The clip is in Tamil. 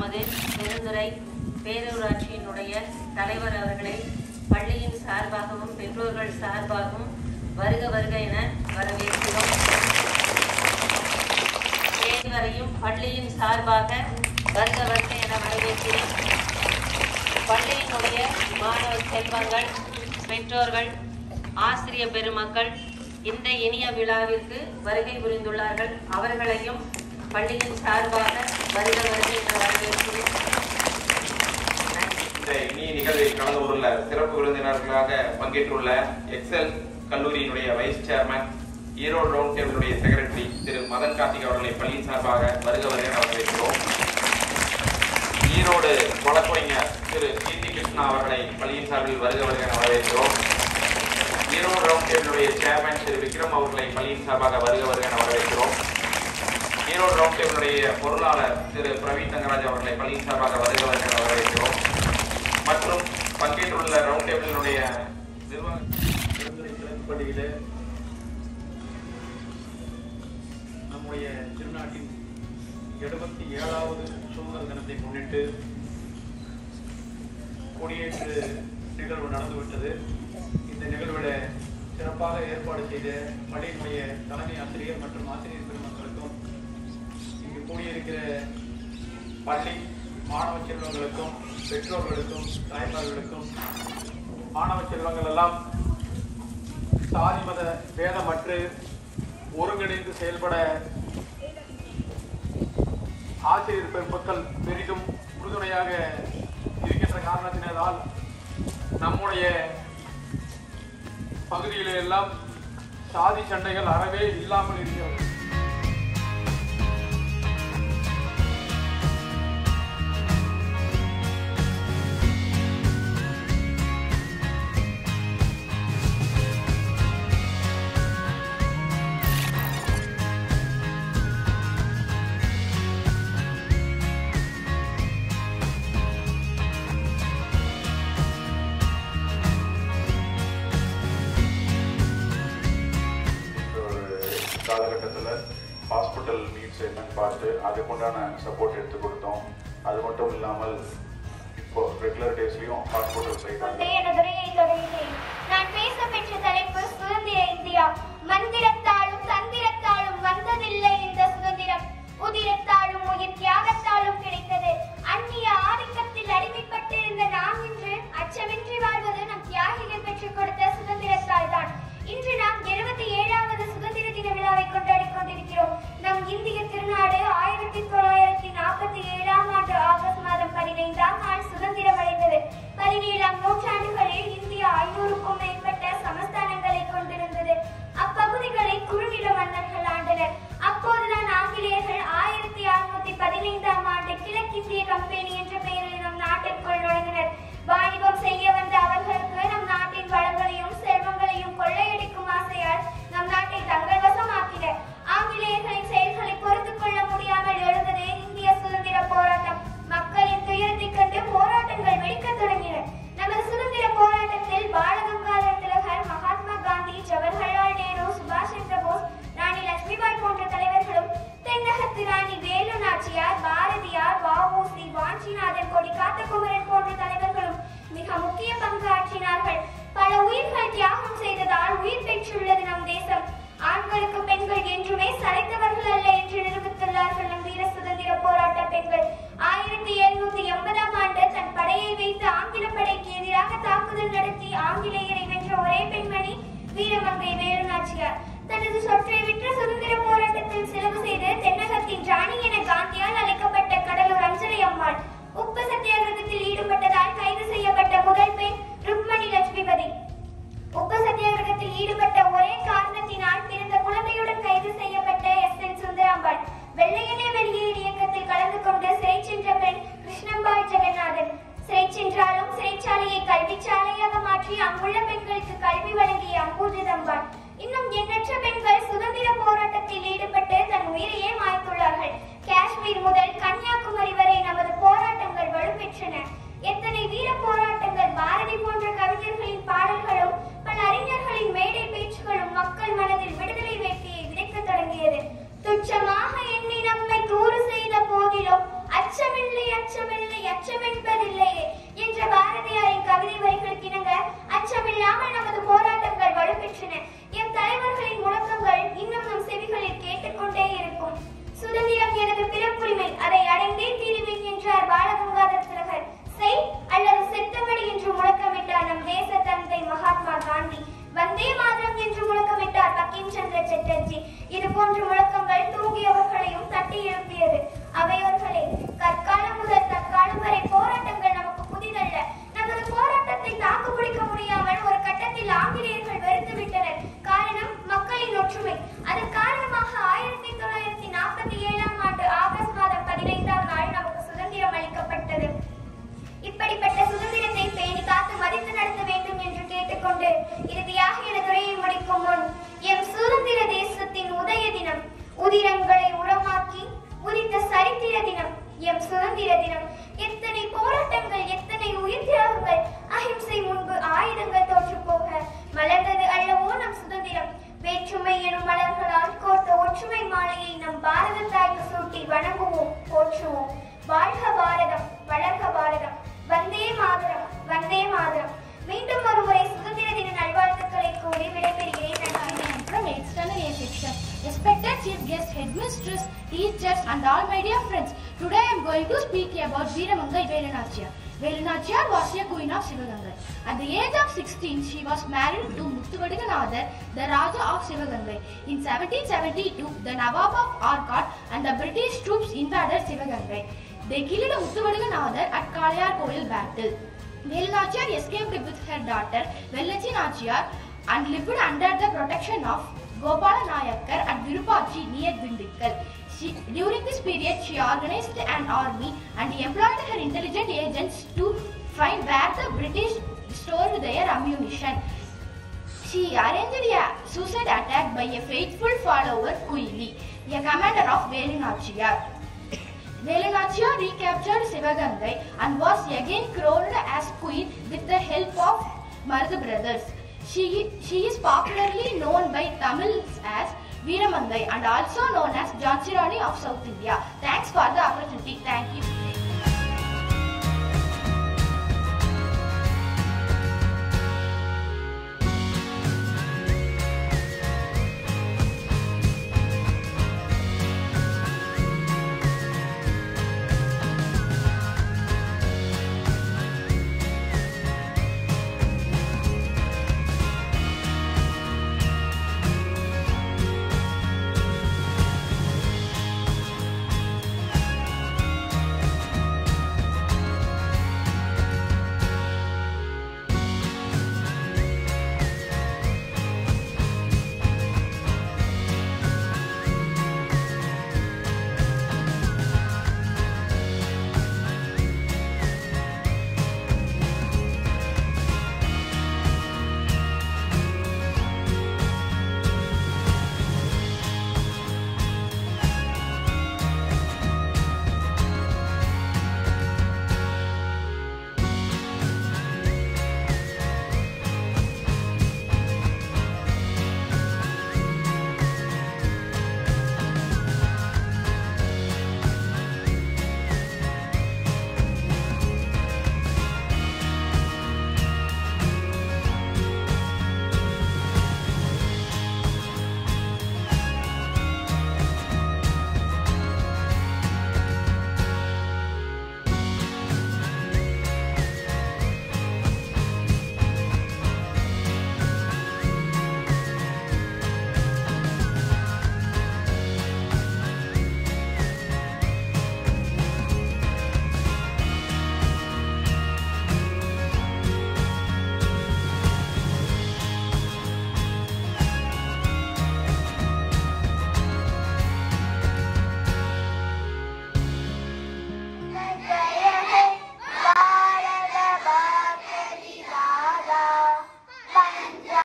நமது பெருந்துறை பேரூராட்சியினுடைய தலைவர் அவர்களை பள்ளியின் சார்பாகவும் பெற்றோர்கள் சார்பாகவும் வருக வருக என வரவேற்கிறோம் அனைவரையும் பள்ளியின் சார்பாக வருக வருக என வரவேற்கிறேன் பள்ளியினுடைய மாணவ செல்வங்கள் பெற்றோர்கள் ஆசிரிய பெருமக்கள் இந்த இனிய விழாவிற்கு வருகை புரிந்துள்ளார்கள் அவர்களையும் பள்ளியின் சார்பாக வருக வருக என வரவேற்கிறேன் நன்றி. இந்த இனிய நிகழ்வில் கலந்து கொண்டுள்ள சிறப்பு விருந்தினர்களாக பங்கேற்றுள்ள எக்ஸல் கல்லூரியினுடைய வைஸ் சேர்மன் ஈரோடு ரவுண்ட் டேபிளுடைய செக்ரட்டரி திரு மதன் கார்த்திக் அவர்களை பள்ளியின் சார்பாக வருக வருக என வரவேற்கிறோம் ஈரோடு வழக்கறிஞர் திரு கீர்த்தி கிருஷ்ணா அவர்களை பள்ளியின் சார்பில் வருக வருக என வரவேற்கிறோம் ஈரோடு ரவுண்ட் டேபிளுடைய சேர்மன் திரு விக்ரம் அவர்களை பள்ளியின் சார்பாக வருக வருக என வரவேற்கிறோம் ஈரோடு ரவுண்ட் டேபிளுடைய பொருளாளர் திரு பிரவீன் தங்கராஜ் அவர்களை பள்ளியின் சார்பாக வருக வருக என வரவேற்கிறோம் மற்றும் பங்கேற்றுள்ள ரவுண்ட் டேபிளினுடைய நிர்வாக பெருந்துறை கிழக்கு பள்ளியிலே நம்முடைய திருநாட்டின் எழுபத்தி ஏழாவது சுதந்திர தினத்தை முன்னிட்டு கொடியேற்று நிகழ்வு நடந்துவிட்டது இந்த நிகழ்வில் சிறப்பாக ஏற்பாடு செய்த பள்ளியினுடைய தலைமை ஆசிரியர் மற்றும் ஆசிரியர் பெருமக்களுக்கும் இங்கு கூடியிருக்கிற பள்ளி மாணவ செல்வங்களுக்கும் பெற்றோர்களுக்கும் தாய்மார்களுக்கும் மாணவ செல்வங்கள் எல்லாம் சாதி மத பேதமற்று ஒருங்கிணைந்து செயல்பட ஆசிரியர் பெருமக்கள் பெரிதும் உறுதுணையாக இருக்கின்ற காரணத்தினால் நம்முடைய பகுதியிலே எல்லாம் சாதி சண்டைகள் அறவே இல்லாமல் இருக்கிறது ஒரு காலகட்டத்தில் ஹாஸ்பிட்டல் நீட்ஸ் என்னன்னு பார்த்து அதுக்குண்டான சப்போர்ட் எடுத்து கொடுத்தோம் அது மட்டும் இல்லாமல் இப்போ ரெகுலர் டேஸ்லையும் ஹாஸ்பிட்டல் சைடாக கொண்டு எனது உரையை தொடங்கினேன் நான் பேச பெற்ற தலைப்பு சுதந்திர இந்தியா மந்திரத்தாலும் தந்திரத்தாலும் வந்ததில்லை இந்த சுதந்திரம் உதிரத்தாலும் உயிர் தியாகத்தாலும் கிடைத்தது அந்நிய ஆதிக்கத்தில் அடிமைப்பட்டு இருந்த நாம் இன்று அச்சமின்றி வாழ்வது நம் தியாகிகள் பெற்றுக் கொடுத்த சுதந்திரத்தால் தான் இன்று நாம் எழுபத்தி ஏழாவது சுதந்திர தின விழாவை கொண்டாடி கொண்டிருக்கிறோம் நம் இந்திய திருநாடு ஆயிரத்தி தொள்ளாயிரத்தி நாற்பத்தி ஏழாம் ஆண்டு ஆகஸ்ட் மாதம் பதினைந்தாம் நாள் சுதந்திரம் அடைந்தது பதினேழாம் நூற்றாண்டுகளில் இந்தியா ஐநூறுக்கும் மேற்பட்ட சமஸ்தானங்களை கொண்டிருந்தது அப்பகுதிகளை குறுநில மன்னர்கள் ஆண்டனர் அப்போதுதான் ஆங்கிலேயர்கள் ஆயிரத்தி அறுநூத்தி பதினைந்தாம் ஆண்டு கிழக்கிந்திய கம்பெனி என்ற பெயரில் நம் நாட்டிற்குள் நுழைந்தனர் வாணிபம் செய்ய வந்த அவர்களுக்கு நம் நாட்டின் வளங்களையும் செல்வங்களையும் கொள்ளையடிக்கும் ஆசையால் நம் நாட்டை தங்கள் வசமாக்கினர் ஆங்கிலேயர்களின் செயல்களை பொறுத்துக் கொள்ள முடியாமல் எழுந்ததே இந்திய சுதந்திர போராட்டம் மக்களின் துயரத்தைக் கண்டு போராட்டங்கள் வெடிக்கத் தொடங்கின நமது சுதந்திர போராட்டத்தில் பாலகங்காதர திலகர் மகாத்மா காந்தி ஜவஹர்லால் நேரு சுபாஷ் சந்திர போஸ் ராணி லட்சுமிபாய் போன்ற தலைவர்களும் தென்னகத்து ராணி வேலு நாச்சியார் பாரதியார் வஉசி வாஞ்சிநாதன் கொடிக்காத்த குமரன் போன்ற தலைவர்களும் மிக முக்கிய பங்கு ஆற்றினார்கள் பல உயிர்கள் தியாகம் செய்ததால் உயிர் பெற்றுள்ளது நம் தேசம் ஆண்களுக்கு பெண்கள் என்றுமே சளைத்தவர்கள் அல்ல என்று நிரூபித்துள்ளார்கள் நம் வீர சுதந்திர போராட்ட பெண்கள் ஆயிரத்தி எழுநூத்தி எண்பதாம் ஆண்டு தன் படையை வைத்து ஆங்கில படைக்கு எதிராக தாக்குதல் நடத்தி ஆங்கிலேயரை வென்ற ஒரே பெண்மணி வீரமங்கை வேலு நாச்சியார் தனது சொற்றை விற்று சுதந்திர போராட்டத்தில் செலவு செய்து தென்னகத்தின் ராணி என காந்தியால் அழைக்கப்பட்ட கடலூர் அஞ்சலி அம்மாள் உப்பு சத்தியாகிரகத்தில் ஈடுபட்டதால் கைது செய்யப்பட்ட முதல் பெண் ருக்மணி லட்சுமிபதி உப்பு சத்தியாகிரகத்தில் ஈடுபட்ட ஒரே காரணத்தினால் பிறந்த குழந்தையுடன் கைது செய்யப்பட்ட எஸ் என் சுந்தராம்பாள் வெள்ளையனே வெளியேறு இயக்கத்தில் கலந்து கொண்டு சிறை சென்ற பெண் கிருஷ்ணம்பாள் ஜெகநாதன் சிறை சென்றாலும் சிறைச்சாலையை கல்விச்சாலையாக மாற்றி அங்குள்ள பெண்களுக்கு கல்வி வழங்கிய அம்பூஜதம்பாள் இன்னும் எண்ணற்ற பெண்கள் சுதந்திர போராட்டத்தில் ஈடுபட்டு தன் உயிரையே மாய்த்துள்ளார்கள் காஷ்மீர் முதல் கன்னியாகுமரி வரை நமது போராட்டங்கள் வலுப்பெற்றன எத்தனை வீர போராட்டங்கள் பாரதி போன்ற கவிஞர்களின் பாடல்களும் பல அறிஞர்களின் மேடை பேச்சுகளும் மக்கள் மனதில் விடுதலை வேட்கையை விதைக்கத் தொடங்கியது துச்சமாக எண்ணி நம்மை தூறு செய்த போதிலும் அச்சமில்லை அச்சம் எம் சுதந்திர தினம் எத்தனை போராட்டங்கள் எத்தனை உயிர் தியாகங்கள் அஹிம்சை முன்பு ஆயுதங்கள் தோற்று போக மலர்ந்தது அல்லவோ நம் சுதந்திரம் வேற்றுமை எனும் மலர்களால் கோர்த்த ஒற்றுமை மாலையை நம் பாரத தாய்க்கு சூட்டி வணங்குவோம் போற்றுவோம் வாழ்க பாரதம் வளர்க பாரதம் வந்தே மாதரம் வந்தே மாதரம் மீண்டும் ஒருமுறை சுதந்திர தின நல்வாழ்த்துக்களை கூறி விடைபெறுகிறேன் நன்றி from external A section. Respected chief guest, headmistress, teachers, and all my dear friends. Today I am going to speak about Veeramangai Velanachiyar. Velanachiyar was a queen of Sivagangai. At the age of 16, she was married to Muttuvadiganadar, the Raja of Sivagangai. In 1772, the Nawab of Arcot and the British troops invaded Sivagangai. They killed Muttuvadiganadar at Kalayar Koil battle. Velanachiyar escaped with her daughter Vellachi Nachiyar and lived under the protection of Gopala Nayakar at Virupachi near Dindikkal. She, during this period, she organized an army and employed her intelligent agents to find where the British stored their ammunition. She arranged a suicide attack by a faithful follower, Kuili, a commander of Velinachiyar. Velinachiyar recaptured Sivagangai and was again crowned as queen with the help of Martha brothers. She, she is popularly known by Tamils as Veeramangai and also known as Jhansi Rani of South India.